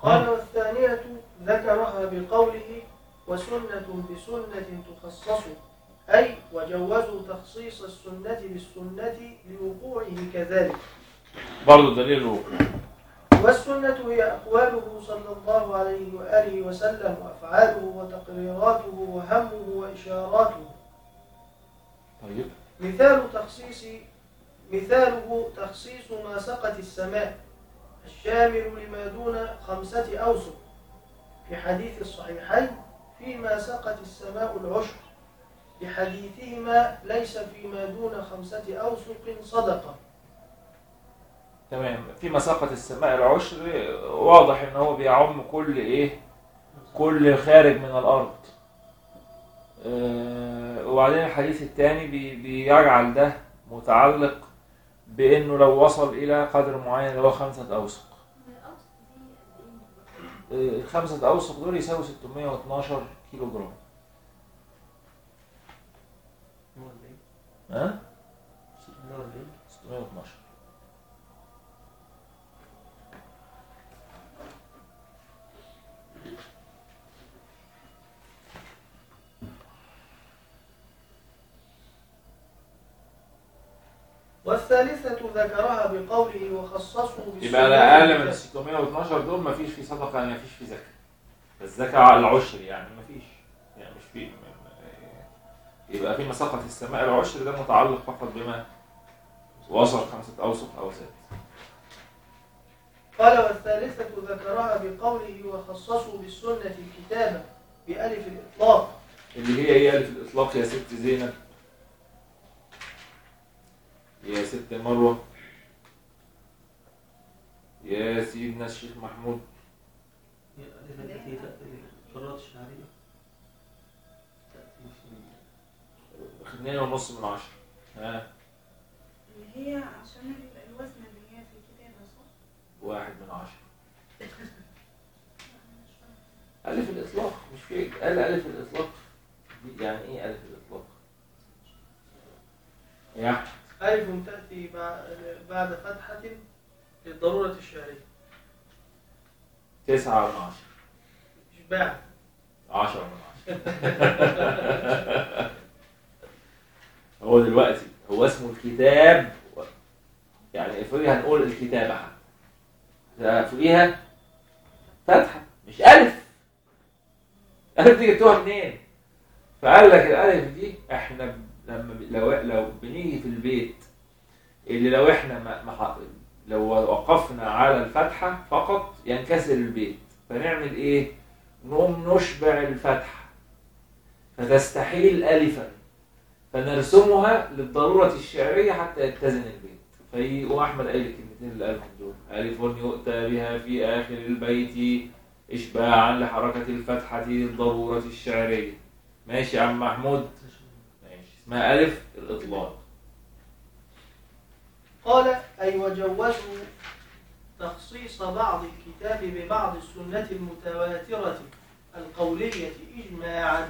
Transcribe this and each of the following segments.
قال والثانية ذكرها بقوله وسنة بسنة تخصص أي وجوزوا تخصيص السنة بالسنة لوقوعه كذلك برضه دليل الوقوع والسنة هي أقواله صلى الله عليه وآله وسلم وأفعاله وتقريراته وهمه وإشاراته طيب مثال تخصيص مثاله تخصيص ما سقت السماء الشامل لما دون خمسة أوسق في حديث الصحيحين فيما سقت السماء العشر لحديثهما ليس فيما دون خمسة أوسق صدقة تمام في مساقة السماء العشر واضح ان هو بيعم كل ايه كل خارج من الارض آه، وبعدين الحديث الثاني بيجعل ده متعلق بانه لو وصل الى قدر معين اللي هو خمسة اوسق آه، خمسة اوسق دول يساوي 612 كيلو جرام ها 612 والثالثة ذكرها بقوله وخصصه يبقى الاقل من 612 دول مفيش فيه صدقه يعني مفيش فيه زكاه الزكاه على العشر يعني مفيش يعني مش فيه يبقى في مساقة السماء العشر ده متعلق فقط بما وصل خمسة أوسق أو ست قال والثالثة ذكرها بقوله وخصصوا بالسنة الكتابة بألف الإطلاق اللي هي ايه ألف الإطلاق يا ست زينب يا ست مروة يا سيدنا الشيخ محمود اثنين ونص من عشرة ها اللي هي عشان ال- الوزن اللي هي في الكتابة صح؟ واحد من عشرة ألف الإطلاق مش في قال ألف الإطلاق دي يعني إيه ألف الإطلاق؟ يا أحمد ألف تأتي بع- بعد فتحة للضرورة الشعرية تسعة من عشرة إشباع عشرة من عشرة هو دلوقتي هو اسمه الكتاب يعني فوقيها هنقول الكتابة حتى فوقيها فتحة مش ألف ألف دي جبتوها منين؟ فقال لك الألف دي احنا ب- لما ب- لو لو بنيجي في البيت اللي لو احنا ما ما ح- لو وقفنا على الفتحة فقط ينكسر البيت فنعمل ايه؟ نقوم نشبع الفتحة فتستحيل ألفا فنرسمها للضرورة الشعرية حتى يتزن البيت فيقوم أحمد قال الكلمتين اللي قالهم دول ألف يؤتى بها في آخر البيت إشباعا لحركة الفتحة للضرورة الشعرية ماشي يا عم محمود ماشي اسمها ألف الإطلاق قال أي وجوزوا تخصيص بعض الكتاب ببعض السنة المتواترة القولية إجماعا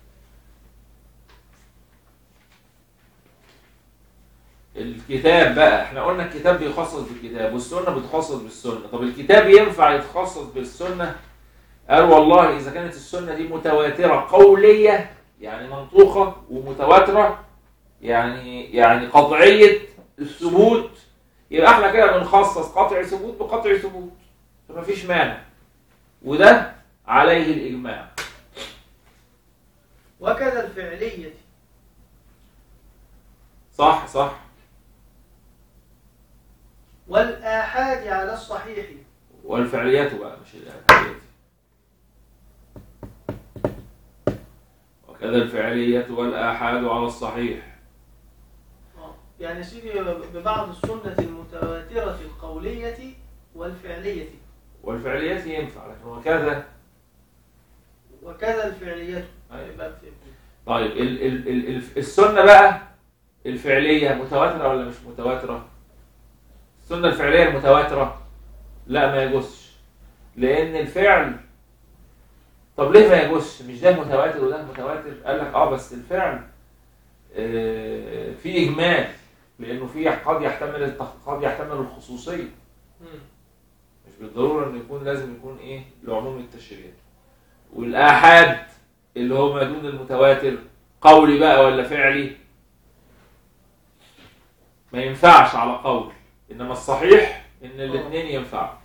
الكتاب بقى احنا قلنا الكتاب بيخصص بالكتاب والسنة بتخصص بالسنة طب الكتاب ينفع يتخصص بالسنة قال والله إذا كانت السنة دي متواترة قولية يعني منطوقة ومتواترة يعني يعني قطعية الثبوت يبقى احنا كده بنخصص قطع ثبوت بقطع ثبوت فمفيش مانع وده عليه الإجماع وكذا الفعلية صح صح والآحاد على الصحيح والفعليات بقى مش الأفعاليات وكذا الفعلية والآحاد على الصحيح آه. يعني سيدي ببعض السنة المتواترة القولية والفعلية والفعليات ينفع لكن وكذا وكذا الفعلية أيوة. يبقى في- طيب ال ال ال ال السنة بقى الفعلية متواترة ولا مش متواترة؟ السنة الفعلية المتواترة لا ما يجوزش لأن الفعل طب ليه ما يجوزش؟ مش ده متواتر وده متواتر؟ قال لك اه بس الفعل آه في إجمال لأنه في قد يحتمل التخ- قد يحتمل الخصوصية مم. مش بالضروره انه يكون لازم يكون ايه لعموم التشريع والآحاد اللي هو ما دون المتواتر قولي بقى ولا فعلي ما ينفعش على قول انما الصحيح ان الاثنين ينفعوا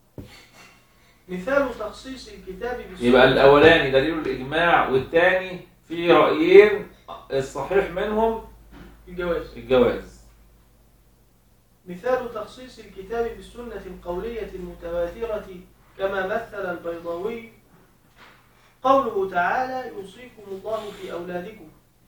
مثال تخصيص الكتاب بالسنة يبقى الاولاني دليل الاجماع والثاني في رايين الصحيح منهم الجواز الجواز مثال تخصيص الكتاب بالسنة القولية المتواترة كما مثل البيضاوي قوله تعالى يوصيكم الله في أولادكم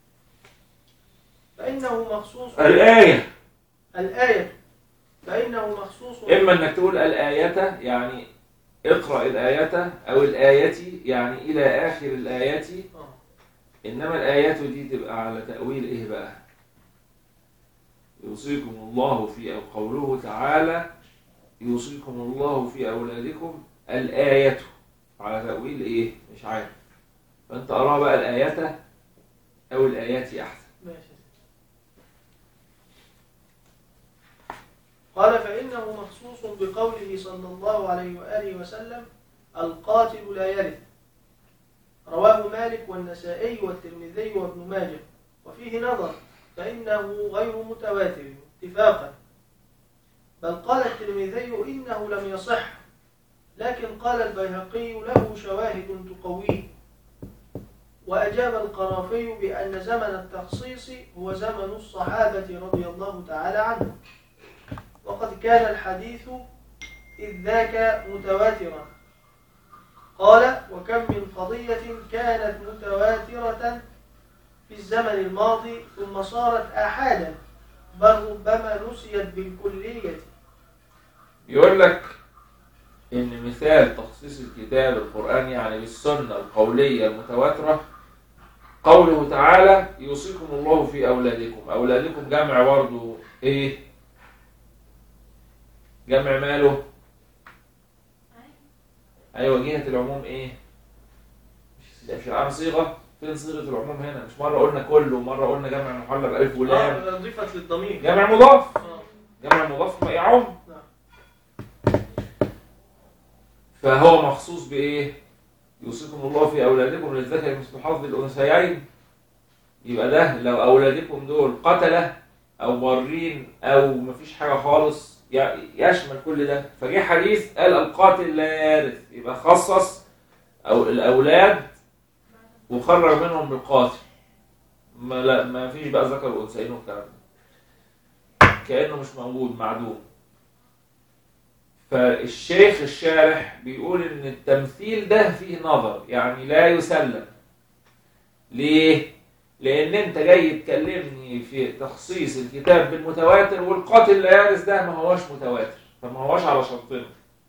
فإنه مخصوص الايه الآية فإنه مخصوص اما انك تقول الايه يعني اقرا الايه او الايه يعني الى اخر الايه آه. انما الايات دي تبقى على تاويل ايه بقى يوصيكم الله في او قوله تعالى يوصيكم الله في اولادكم الايه على تاويل ايه مش عارف فانت اراها بقى الايه او الايات احسن ماشي قال فإنه مخصوص بقوله صلى الله عليه وآله وسلم القاتل لا يرث رواه مالك والنسائي والترمذي وابن ماجه وفيه نظر فإنه غير متواتر اتفاقا بل قال الترمذي إنه لم يصح لكن قال البيهقي له شواهد تقويه وأجاب القرافي بأن زمن التخصيص هو زمن الصحابة رضي الله تعالى عنهم وقد كان الحديث إذ ذاك متواترا قال وكم من قضية كانت متواترة في الزمن الماضي ثم صارت آحادا بل ربما نسيت بالكلية يقول لك ان مثال تخصيص الكتاب القرآن يعني بالسنة القولية المتواترة قوله تعالى يوصيكم الله في أولادكم أولادكم جمع برضه إيه جمع ماله أيوة جهة العموم إيه مش مش العام صيغة فين صيغة العموم هنا مش مرة قلنا كله ومرة قلنا جمع محلى بألف ولام آه ضيفت للضمير جمع مضاف آه. جمع مضاف ما يعم نعم. فهو مخصوص بايه يوصيكم الله في اولادكم للذكر مثل حظ الانثيين يبقى ده لو اولادكم دول قتله او ضارين او مفيش حاجه خالص ي- يشمل كل ده فجه حديث قال القاتل لا يرث يبقى خصص او الاولاد وخرج منهم بالقاتل ما لا ما فيش بقى ذكر وانثيين والكلام ده كانه مش موجود معدوم فالشيخ الشارح بيقول ان التمثيل ده فيه نظر يعني لا يسلم ليه لان انت جاي تكلمني في تخصيص الكتاب بالمتواتر والقاتل لا يرث ده ما هوش متواتر فما هوش على شرطنا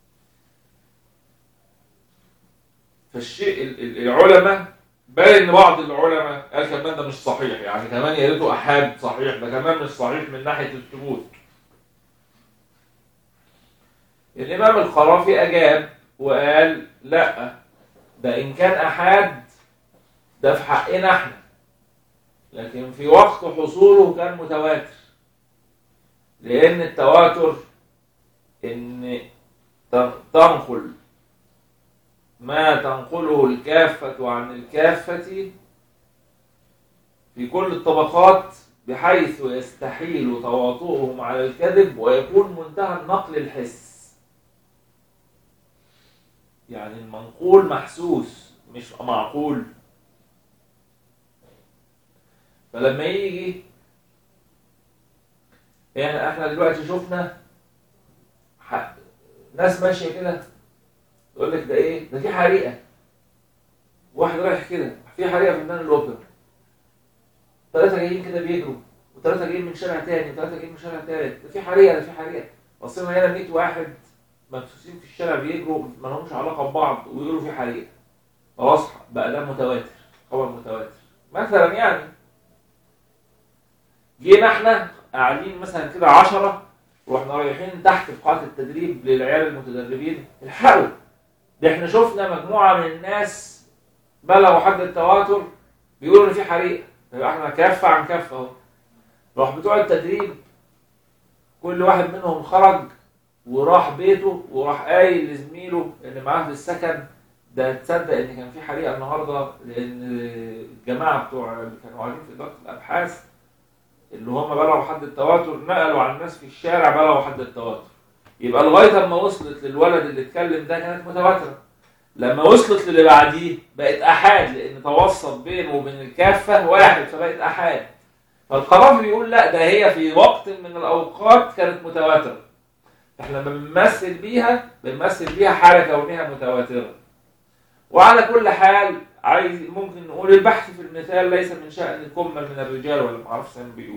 فالشيء ال- ال- العلماء بل ان بعض العلماء قال كمان ده مش صحيح يعني كمان يا ريته احاد صحيح ده كمان مش صحيح من ناحيه الثبوت الإمام الخرافي أجاب وقال لا ده إن كان أحاد ده في حقنا احنا لكن في وقت حصوله كان متواتر لأن التواتر إن تن- تنقل ما تنقله الكافة عن الكافة في كل الطبقات بحيث يستحيل تواطؤهم على الكذب ويكون منتهى النقل الحس يعني المنقول محسوس مش معقول فلما يجي يعني احنا دلوقتي شفنا ح- ناس ماشيه كده يقول لك ده ايه ده في حريقه واحد رايح كده في حريقه في ميدان الاوبرا ثلاثه جايين كده بيجروا وثلاثه جايين من شارع تاني وثلاثه جايين من شارع تالت ده في حريقه ده في حريقه بصينا هنا 100 واحد مبسوسين في الشارع بيجروا ما لهمش علاقه ببعض ويقولوا في حريقه خلاص بقى ده متواتر خبر متواتر مثلا يعني جينا احنا قاعدين مثلا كده عشرة واحنا رايحين تحت في قاعة التدريب للعيال المتدربين الحقوا ده احنا شفنا مجموعة من الناس بلغوا حد التواتر بيقولوا ان في حريقة يبقى احنا كافة عن كافة اهو راح بتوع التدريب كل واحد منهم خرج وراح بيته وراح قايل لزميله اللي معاه في السكن ده تصدق ان كان في حريقه النهارده لان الجماعه بتوع اللي كانوا قاعدين في اداره الابحاث اللي هم بلغوا حد التواتر نقلوا على الناس في الشارع بلغوا حد التواتر يبقى لغايه اما وصلت للولد اللي اتكلم ده كانت متواتره لما وصلت للي بعديه بقت احاد لان توسط بينه وبين الكافه واحد فبقت احاد فالقرافي بيقول لا ده هي في وقت من الاوقات كانت متواتره احنا لما بنمثل بيها بنمثل بيها حاله كونها متواتره وعلى كل حال عايز ممكن نقول البحث في المثال ليس من شأن الكمل من الرجال ولا ما اعرفش زي ما بيقول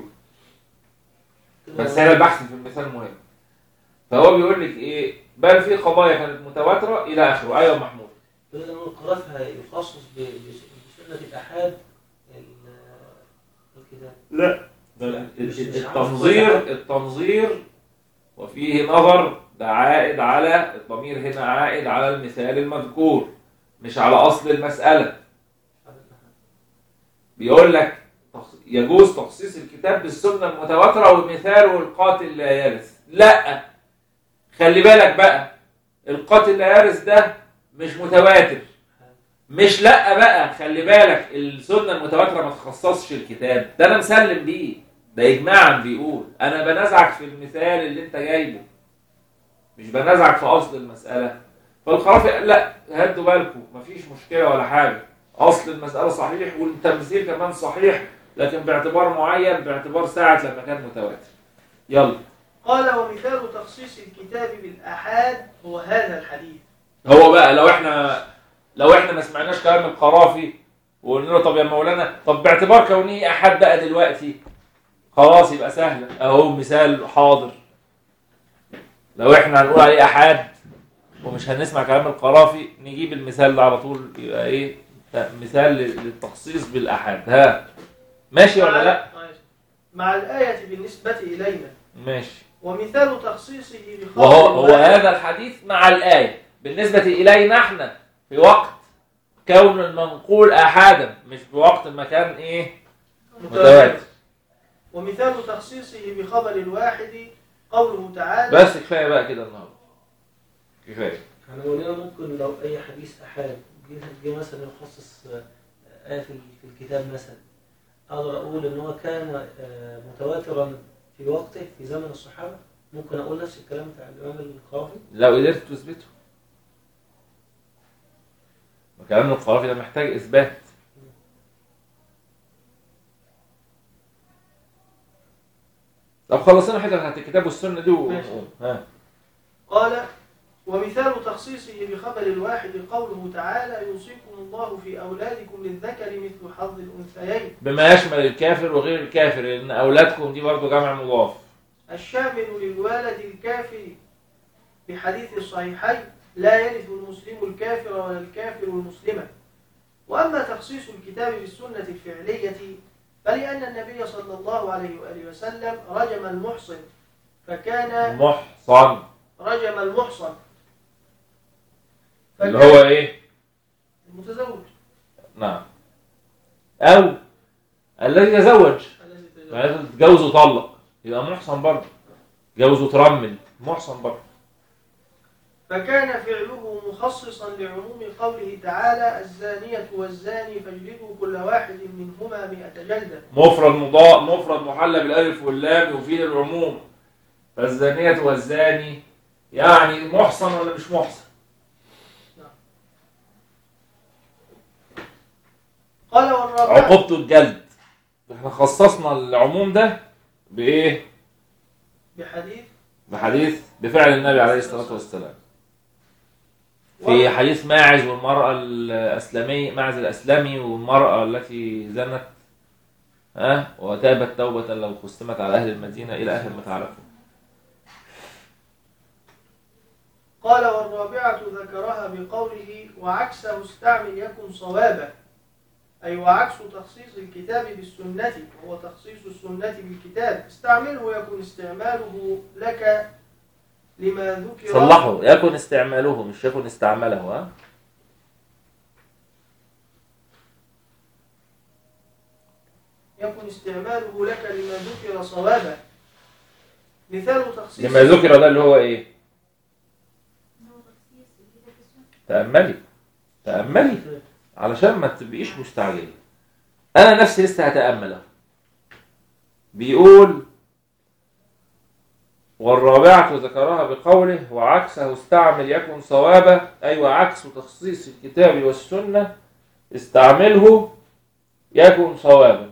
بس هنا البحث في المثال مهم فهو بيقول لك ايه بل في قضايا كانت متواتره الى اخره ايوه محمود إذا القرافة يخصص ب- بس- بسنة الأحاد ال- الكتاب لا لا، مش- مش عارف التنظير كل التنظير وفيه نظر ده عائد على الضمير هنا عائد على المثال المذكور مش على اصل المساله بيقول لك تخص- يجوز تخصيص الكتاب بالسنه المتواتره ومثاله القاتل لا يرث لا خلي بالك بقى القاتل لا يرث ده مش متواتر مش لا بقى خلي بالك السنه المتواتره ما تخصصش الكتاب ده انا مسلم بيه ده اجماعا بيقول انا بنازعك في المثال اللي انت جايبه مش بنازعك في اصل المساله فالخرافي قال لا هدوا بالكم مفيش مشكله ولا حاجه اصل المساله صحيح والتمثيل كمان صحيح لكن باعتبار معين باعتبار ساعه لما كان متواتر يلا قال ومثال تخصيص الكتاب بالآحاد هو هذا الحديث هو بقى لو احنا لو احنا ما سمعناش كلام القرافي وقلنا له طب يا مولانا طب باعتبار كونه احد بقى دلوقتي خلاص يبقى سهله اهو مثال حاضر لو احنا هنقول عليه احد ومش هنسمع كلام القرافي نجيب المثال ده على طول يبقى ايه مثال للتخصيص بالاحاد ها ماشي ولا لا ماشي. مع الآية بالنسبة إلينا ماشي ومثال تخصيصه بخبر وهو هو واحد هذا الحديث مع الآية بالنسبة إلينا احنا في وقت كون المنقول أحدا مش في وقت ما كان إيه متواتر ومثال تخصيصه بخبر الواحد قوله تعالى بس كفاية بقى كده النهاردة كفاية احنا قلنا ممكن لو أي حديث أحاد جه جه مثلا يخصص آه، آية في في الكتاب مثلا أقدر أقول إن هو كان آه، متواترا في وقته في زمن الصحابة ممكن أقول نفس الكلام بتاع الإمام القرافي لو قدرت تثبته كلام القرافي ده محتاج إثبات طب خلصنا حته بتاعت الكتاب والسنه دي و... ماشي. ها قال ومثال تخصيصه بخبر الواحد قوله تعالى يوصيكم الله في أولادكم للذكر مثل حظ الأنثيين بما يشمل الكافر وغير الكافر لان اولادكم دي برضو جمع مضاف الشامل للولد الكافر بحديث الصحيحين لا يرث المسلم الكافر ولا الكافر المسلمة وأما تخصيص الكتاب بالسنة الفعلية فلأن النبي صلى الله عليه وآله وسلم رجم المحصن فكان محصن رجم المحصن اللي هو ايه المتزوج نعم او الذي تزوج الذي تزوج. معناته تتجوز وطلق يبقى محصن برضه تجوز وترمل محصن برضه فكان فعله مخصصا لعموم قوله تعالى الزانية والزاني فاجلدوا كل واحد منهما مئة جلدة مفرد مضاء مفرد محلى بالالف واللام يفيد العموم فالزانية والزاني يعني محصن ولا مش محصن قال والرابعة عقوبته الجلد احنا خصصنا العموم ده بايه بحديث بحديث بفعل النبي عليه الصلاة والسلام في حديث ماعز والمرأة الأسلمي ماعز الأسلمي والمرأة التي زنت ها وتابت توبة لو قسمت على أهل المدينة إلى آخر ما تعرفون قال والرابعة ذكرها بقوله وعكسه استعمل يكن صوابا أي وعكس تخصيص الكتاب بالسنة وهو تخصيص السنة بالكتاب استعمله يكن استعماله لك لما ذكر صلحوا يكن استعماله مش يكن استعمله ها يكن استعماله لك لما ذكر صوابا مثال تخصيص لما ذكر ده اللي هو إيه تأملي تأملي علشان ما تبقيش مستعجلة أنا نفسي لسه هتأمل أهو. بيقول والرابعة ذكرها بقوله وعكسه استعمل يكن صوابا أي وعكس تخصيص الكتاب والسنة استعمله يكن صوابا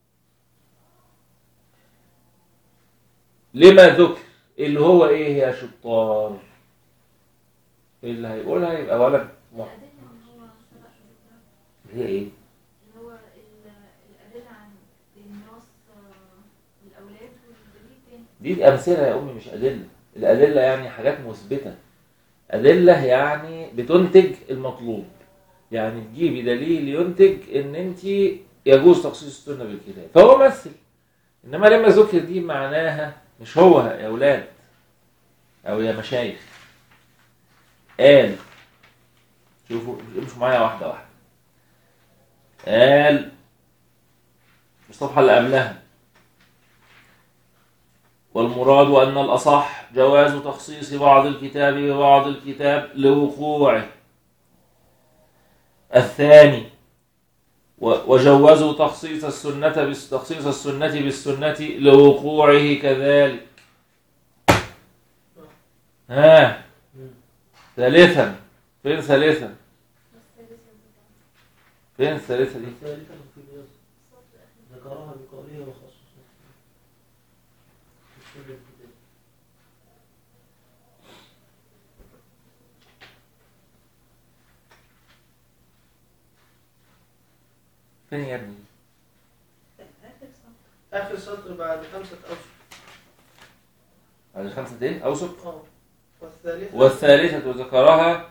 لما ذكر اللي هو ايه يا شطار اللي هيقولها يبقى ولد مح- الأدلة اللي هو سبق ذكرها هي ايه اللي هو ال- الأدلة عن الميراث آه، الأولاد والدليل تاني دي أمثلة يا أمي مش أدلة الأدلة يعني حاجات مثبتة أدلة يعني بتنتج المطلوب يعني تجيبي دليل ينتج إن أنت يجوز تخصيص السنة بالكتاب فهو مثل إنما لما ذكر دي معناها مش هو يا أولاد أو يا مشايخ قال شوفوا امشوا معايا واحدة واحدة قال الصفحة اللي قبلها والمراد أن الأصح جواز تخصيص بعض الكتاب ببعض الكتاب لوقوعه الثاني و- وجوزوا تخصيص السنة بس تخصيص السنة بالسنة لوقوعه كذلك ها ثالثا فين ثالثا فين الثالثة دي ثالثا في اليسر ذكرها بقوله وخصصه في السنة الكتاب. فين يا ابني آخر صف آخر سطر بعد خمسة أوسط على خمسة ايه أوسط اه والثالثة والثالثة ذكرها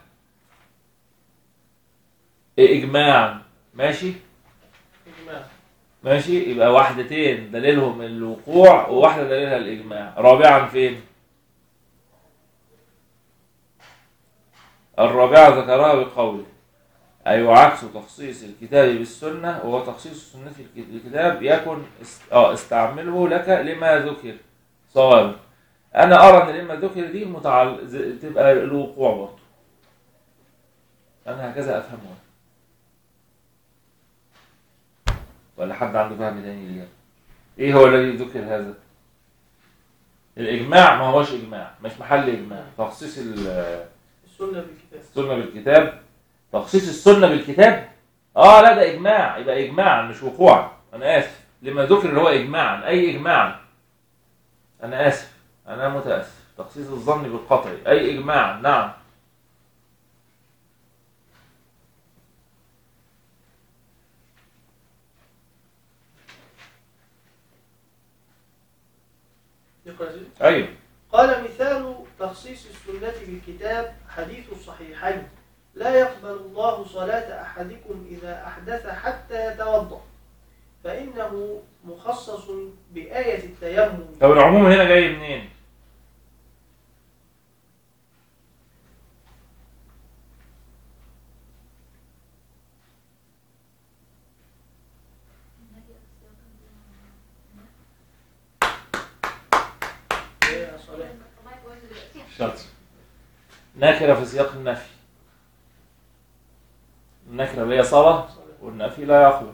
إجماعا ماشي إجماع ماشي يبقى واحدتين دليلهم الوقوع وواحدة دليلها الإجماع رابعا فين الرابعة ذكرها بقوله أي عكس تخصيص الكتاب بالسنة وهو تخصيص السنة في الك- الكتاب يكن است... آه استعمله لك لما ذكر صواب أنا أرى أن لما ذكر دي متعل... ز- تبقى الوقوع برضه أنا هكذا أفهمها ولا حد عنده فهم تاني ليها ايه هو الذي ذكر هذا الاجماع ما هوش اجماع مش محل اجماع تخصيص ال- السنة بالكتاب السنه بالكتاب تخصيص السنه بالكتاب اه لا ده اجماع يبقى اجماعا مش وقوعا انا اسف لما ذكر اللي هو اجماعا اي اجماعا انا اسف انا متاسف تخصيص الظن بالقطع اي اجماعا نعم نقرأ زي- ايوه قال مثال تخصيص السنة بالكتاب حديث الصحيحين لا يقبل الله صلاة أحدكم إذا أحدث حتى يتوضأ فإنه مخصص بآية التيمم طب العموم هنا جاي منين يا صلاة شرط نكرة في سياق النفي النكرة اللي هي صلاة والنفي لا يخلو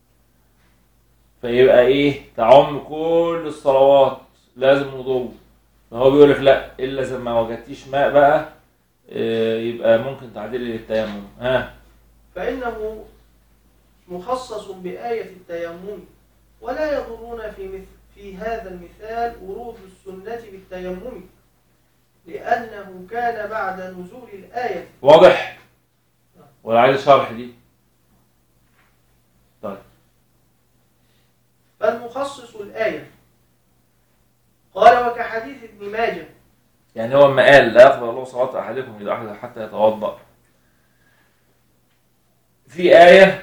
فيبقى ايه تعم كل الصلوات لازم وضوء فهو بيقول لك لا الا اذا ما وجدتيش ماء بقى آه، يبقى ممكن تعديل للتيمم ها فإنه مخصص بآية التيمم ولا يضرون في مثل في هذا المثال ورود السنة بالتيمم لأنه كان بعد نزول الآية واضح ولا عايز شرح دي طيب فالمخصص الآية قال وكحديث ابن ماجه يعني هو ما قال لا يقبل الله صلاة أحدكم إذا أحدث حتى يتوضأ في آية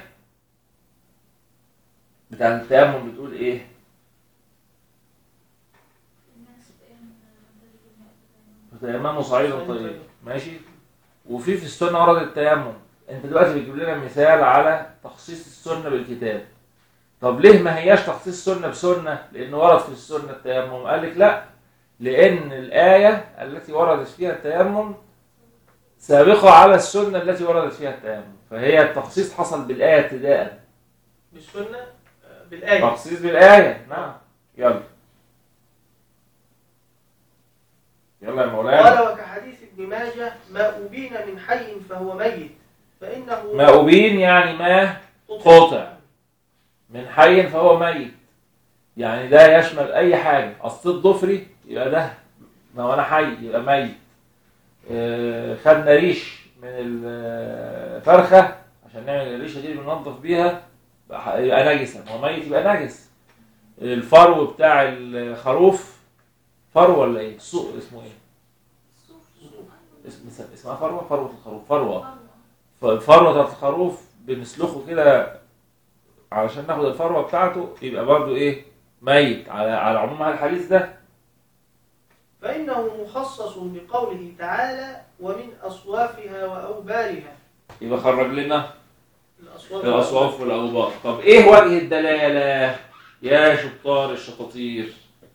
بتاع التيمم بتقول إيه؟ فتيمموا صعيدا طيبا ماشي وفي في السنة ورد التيمم أنت دلوقتي بتجيب لنا مثال على تخصيص السنة بالكتاب طب ليه ما هياش تخصيص سنة بسنة؟ لأن ورد في السنة التيمم قال لك لا لأن الآية التي وردت فيها التيمم سابقة على السنة التي وردت فيها التيمم فهي التخصيص حصل بالآية ابتداء بالسنة آه، بالآية تخصيص بالآية نعم يلا يلا يا مولانا قال وكحديث ابن ماجه ما أبين من حي فهو ميت فإنه ما أبين يعني ما قطع من حي فهو ميت يعني ده يشمل أي حاجة أصل الضفري يبقى ده ما هو أنا حي يبقى ميت آه، خدنا ريش من الفرخة عشان نعمل الريشة دي اللي بننظف بيها بقى- يبقى نجسة ما هو ميت يبقى نجس الفرو بتاع الخروف فرو ولا ايه؟ سوق اسمه ايه؟ اسم اسمها فروة فروة الخروف فروة فالفروة بتاعت الخروف بنسلخه كده علشان ناخد الفروة بتاعته يبقى برضو ايه؟ ميت على على عموم هذا الحديث ده فإنه مخصص بقوله تعالى ومن أصوافها وأوبارها يبقى خرج لنا الأصواف الأصواف والأوبار طب ايه وجه الدلالة يا شطار الشطاطير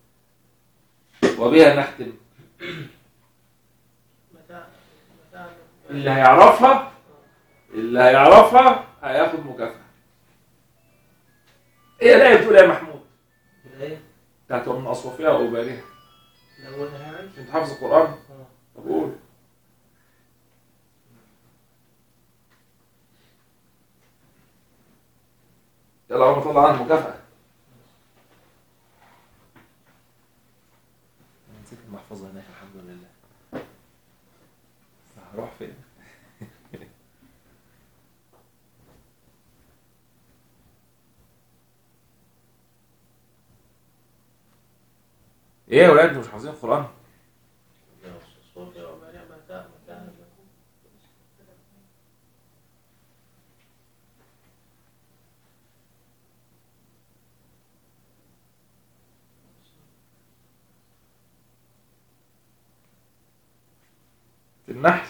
وبها نختم متاع متاع اللي هيعرفها اللي هيعرفها هياخد مكافأة ايه الآية بتقول إيه يا محمود الآية بتاعت ومن أصوافها وأوبارها الأول يعني انت حافظ القرآن آه. طب قول يلا عم طلع عنه مكافأة نسيت المحفظة هناك الحمد لله هروح فين ايه يا ولاد مش حافظين القرآن أصوافها وأوبارها متاع متاع في النحل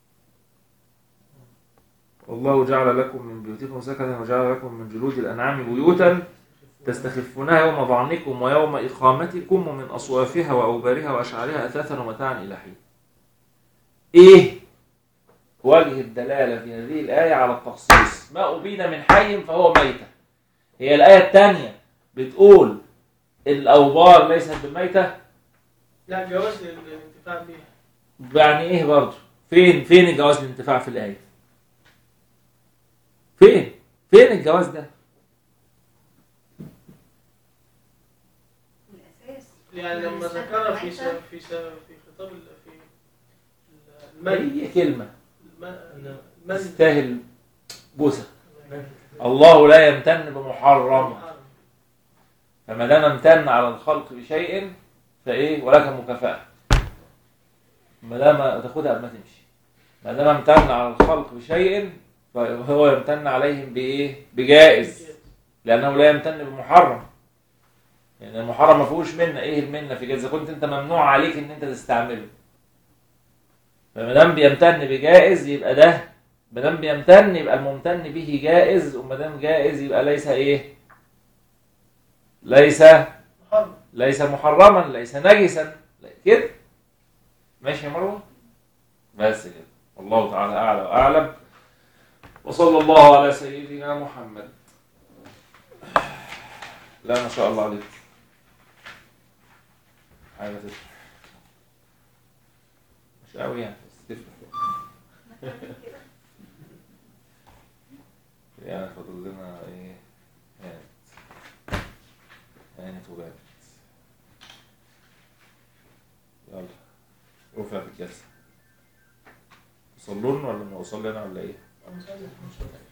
والله جعل لكم من بيوتكم سكنا وجعل لكم من جلود الأنعام بيوتا تستخفونها يوم ضعنكم ويوم إقامتكم ومن أصوافها وأوبارها وأشعارها أثاثا ومتاعا إلى حين إيه وجه الدلالة في هذه الآية على التخصيص ما أبين من حي فهو ميتة هي الآية الثانية بتقول الأوبار ليست بميتة لا جواز لل- للانتفاع بها يعني ايه برضه فين فين الجواز الانتفاع في الايه فين فين الجواز ده الأساس يعني لما ذكر في س- في س- في خطاب ال- في ال- هي المن كلمه الم- المن تستاهل بوسه الله لا يمتن بمحرم فما دام امتن على الخلق بشيء فايه ولك مكافاه ما دام تاخدها قبل ما تمشي ما دام امتن على الخلق بشيء فهو يمتن عليهم بايه بجائز لانه لا يمتن بمحرم لان المحرم ما فيهوش منه ايه المنه في كده اذا كنت انت ممنوع عليك ان انت تستعمله فما دام بيمتن بجائز يبقى ده ما دام بيمتن يبقى الممتن به جائز وما دام جائز يبقى ليس ايه ليس محرم ليس محرما ليس نجسا لا، كده ماشي يا مروه بس كده والله تعالى اعلى واعلم وصلى الله على سيدنا محمد لا ما شاء الله عليك حاجه تفرح مش قوي يعني بس تفرح يعني فاضل لنا ايه هانت هانت وبانت يلا رفعت الجلسة تصلون ولا ما أصلي أنا ولا إيه؟ أنا صلي.